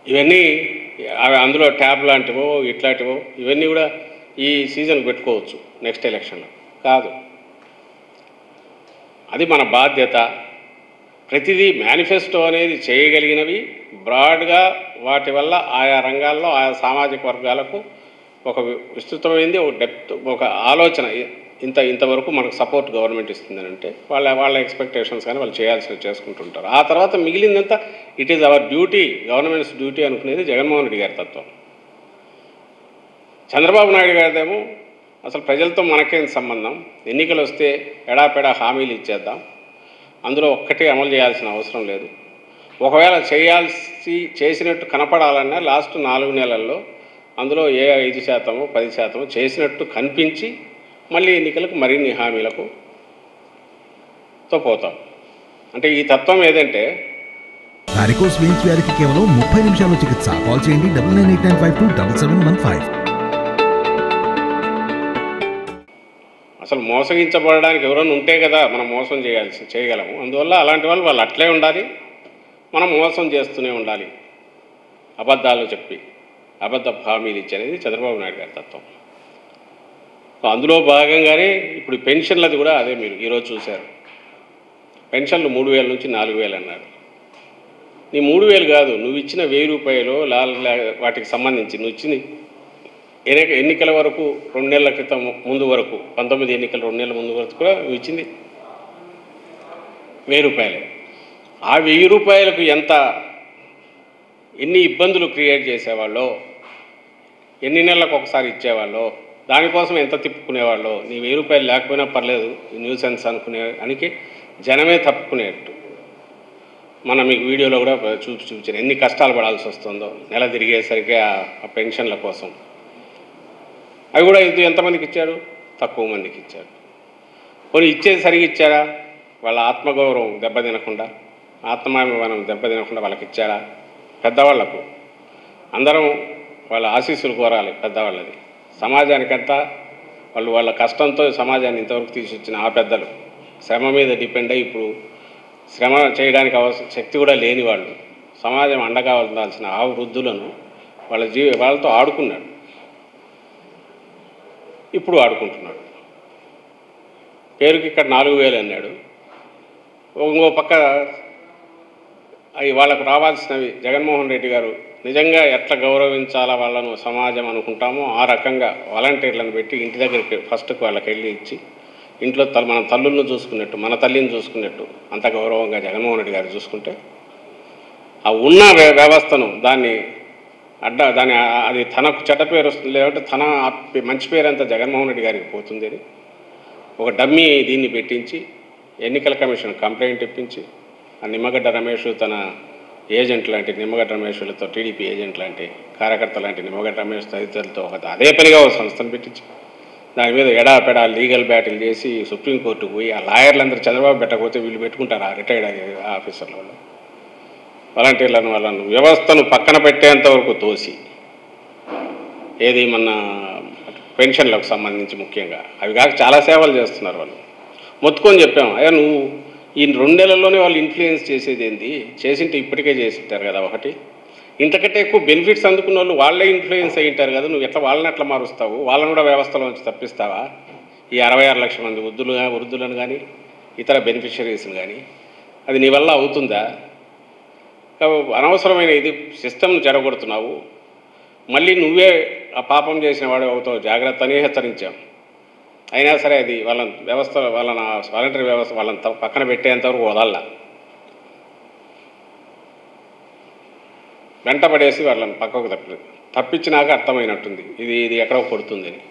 ఇవన్నీ అవి అందులో ట్యాబ్ లాంటివో ఇట్లాంటివో ఇవన్నీ కూడా ఈ సీజన్ పెట్టుకోవచ్చు నెక్స్ట్ ఎలక్షన్లో కాదు అది మన బాధ్యత ప్రతిదీ మేనిఫెస్టో అనేది చేయగలిగినవి బ్రాడ్గా వాటి వల్ల ఆయా రంగాల్లో ఆయా సామాజిక వర్గాలకు ఒక విస్తృతమైంది ఒక డెప్త్ ఒక ఆలోచన ఇంత ఇంతవరకు మనకు సపోర్ట్ గవర్నమెంట్ ఇస్తుందని అంటే వాళ్ళ వాళ్ళ ఎక్స్పెక్టేషన్స్ కానీ వాళ్ళు చేయాల్సినవి చేసుకుంటుంటారు ఆ తర్వాత మిగిలిందంతా it is our duty government's duty అనుకునేది జగన్మోహన్ రెడ్డి గారి తత్వం చంద్రబాబు నాయుడు గారిదేమో అసలు ప్రజలతో మనకేం సంబంధం ఎన్నికలు వస్తే ఎడాపెడా హామీలు ఇచ్చేద్దాం అందులో ఒక్కటి అమలు చేయాల్సిన అవసరం లేదు ఒకవేళ చేయాల్సి చేసినట్టు కనపడాలన్నా లాస్ట్ నాలుగు నెలల్లో అందులో ఏ ఐదు శాతమో పది శాతమో చేసినట్టు కనిపించి మళ్ళీ ఎన్నికలకు మరిన్ని హామీలకు తో పోతాం అంటే ఈ తత్వం ఏదంటే వారికోస్ వెయిన్స్ వ్యాధికి కేవలం ముప్పై నిమిషాల్లో చికిత్స కాల్ చేయండి double nine eight nine five two double seven one five అసలు మోసగించబడడానికి ఎవరైనా ఉంటే కదా మనం మోసం చేయాల్సి చేయగలము అందువల్ల అలాంటి వాళ్ళు వాళ్ళు అట్లే ఉండాలి మనం మోసం చేస్తూనే ఉండాలి అబద్ధాలు చెప్పి అబద్ధ హామీలు ఇచ్చేది చంద్రబాబు నాయుడు గారి తత్వం సో అందులో భాగంగానే ఇప్పుడు పెన్షన్లది కూడా అదే మీరు ఈరోజు చూశారు పెన్షన్లు మూడు వేల నుంచి నాలుగు వేలు అన్నారు నీ మూడు వేలు కాదు నువ్వు ఇచ్చిన వెయ్యి రూపాయలు లాల్ వాటికి సంబంధించి నువ్వు ఇచ్చింది ఎన్నిక ఎన్నికల వరకు రెండు నెలల క్రితం ముందు వరకు పంతొమ్మిది ఎన్నికల రెండు నెలల ముందు వరకు కూడా నువ్వు ఇచ్చింది వెయ్యి రూపాయలే ఆ వెయ్యి రూపాయలకు ఎంత ఎన్ని ఇబ్బందులు క్రియేట్ చేసేవాళ్ళో ఎన్ని నెలలకు ఒకసారి ఇచ్చేవాళ్ళో దానికోసం ఎంత తిప్పుకునేవాళ్ళో నీ వెయ్యి రూపాయలు లేకపోయినా పర్లేదు ఈ న్యూసెన్స్ అనుకునే అనికి జనమే తప్పుకునేట్టు మనం మీకు వీడియోలో కూడా చూపి చూపించాను ఎన్ని కష్టాలు పడాల్సి వస్తుందో నెల తిరిగేసరికి ఆ- ఆ పెన్షన్ల కోసం అవి కూడా ఇది ఎంతమందికి ఇచ్చాడు తక్కువ మందికి ఇచ్చాడు కొన్ని ఇచ్చేది సరిగా ఇచ్చారా వాళ్ళ ఆత్మగౌరవం దెబ్బతినకుండా ఆత్మాభిమానం దెబ్బతినకుండా వాళ్ళకి ఇచ్చారా పెద్దవాళ్లకు అందరం వాళ్ళ ఆశీస్సులు కోరాలి పెద్దవాళ్ళది సమాజానికంతా వాళ్ళు వాళ్ళ కష్టంతో సమాజాన్ని ఇంతవరకు తీసుకొచ్చిన ఆ పెద్దలు శ్రమ మీద డిపెండ్ అయ్యి ఇప్పుడు శ్రమ చేయడానికి అవసరం శక్తి కూడా లేని వాళ్ళు సమాజం అండగా ఉండాల్సిన ఆ వృద్ధులను వాళ్ళ జీవి వాళ్ళతో ఆడుకున్నాడు ఇప్పుడు ఆడుకుంటున్నాడు పేరుకి ఇక్కడ నాలుగు వేలు అన్నాడు ఇంకో పక్క అవి వాళ్ళకు రావాల్సినవి జగన్మోహన్ రెడ్డి గారు నిజంగా ఎట్లా గౌరవించాలా వాళ్ళను సమాజం అనుకుంటామో ఆ రకంగా వాలంటీర్లను పెట్టి ఇంటి దగ్గరికి ఫస్ట్కి వాళ్ళకి వెళ్ళి ఇచ్చి ఇంట్లో తల మన తల్లులను చూసుకున్నట్టు మన తల్లిని చూసుకున్నట్టు అంత గౌరవంగా జగన్మోహన్ రెడ్డి గారు చూసుకుంటే ఆ ఉన్న వ్య- వ్యవస్థను దాన్ని అడ్డ దాని ఆ- అది తనకు చెడ్డ పేరు వస్తుంది లేదంటే తన ఆ పే- మంచి పేరు అంతా జగన్మోహన్ రెడ్డి గారికి పోతుంది అని ఒక డమ్మీ దీన్ని పెట్టించి ఎన్నికల కమిషన్ కంప్లైంట్ ఇప్పించి ఆ నిమ్మగడ్డ రమేష్ తన ఏజెంట్ లాంటి నిమ్మగడ్డ రమేష్లతో టీడీపీ ఏజెంట్ లాంటి కార్యకర్త లాంటి నిమ్మగడ్డ రమేష్ తదితరులతో ఒక అదే పనిగా ఒక సంస్థను పెట్టించి దాని మీద ఎడాపెడా లీగల్ బ్యాటిల్ చేసి సుప్రీంకోర్టుకు పోయి ఆ లాయర్లందరూ చంద్రబాబు పెట్టకపోతే వీళ్ళు పెట్టుకుంటారు ఆ రిటైర్డ్ ఆఫీసర్ల వాళ్ళు వాలంటీర్లను వాళ్ళను వ్యవస్థను పక్కన పెట్టేంత వరకు తోసి ఏది మన పెన్షన్లకు సంబంధించి ముఖ్యంగా అవి కాక చాలా సేవలు చేస్తున్నారు వాళ్ళు మొత్తుకొని చెప్పాము అయ్యా నువ్వు ఈ రెండు నెలల్లోనే వాళ్ళు ఇన్ఫ్లుయెన్స్ చేసేది ఏంది చేసింటే ఇప్పటికే చేసింటారు కదా ఒకటి ఇంతకంటే ఎక్కువ బెనిఫిట్స్ అందుకున్న వాళ్ళు వాళ్ళే ఇన్ఫ్లుయెన్స్ అయి ఉంటారు కదా నువ్వు ఎట్లా వాళ్ళని ఎట్లా మారుస్తావు వాళ్ళని కూడా వ్యవస్థలోంచి తప్పిస్తావా ఈ అరవై ఆరు లక్షల మంది వృద్ధులు వృద్ధులను కానీ ఇతర బెనిఫిషరీస్ని కానీ అది నీ వల్ల అవుతుందా కాబట్టి అనవసరమైన ఇది సిస్టమ్ను చెడగొడుతున్నావు మళ్ళీ నువ్వే ఆ పాపం చేసిన వాడు అవుతావు జాగ్రత్త అని హెచ్చరించాం అయినా సరే అది వాళ్ళ వ్యవస్థ వాళ్ళ వాలంటరీ వ్యవస్థ వాళ్ళని త- పక్కన పెట్టేంతవరకు వదల్లా వెంటపడేసి వాళ్ళని పక్కకు తప్పి తప్పించినాక అర్థమైనట్టుంది ఇది ఇది ఎక్కడో కొడుతుందని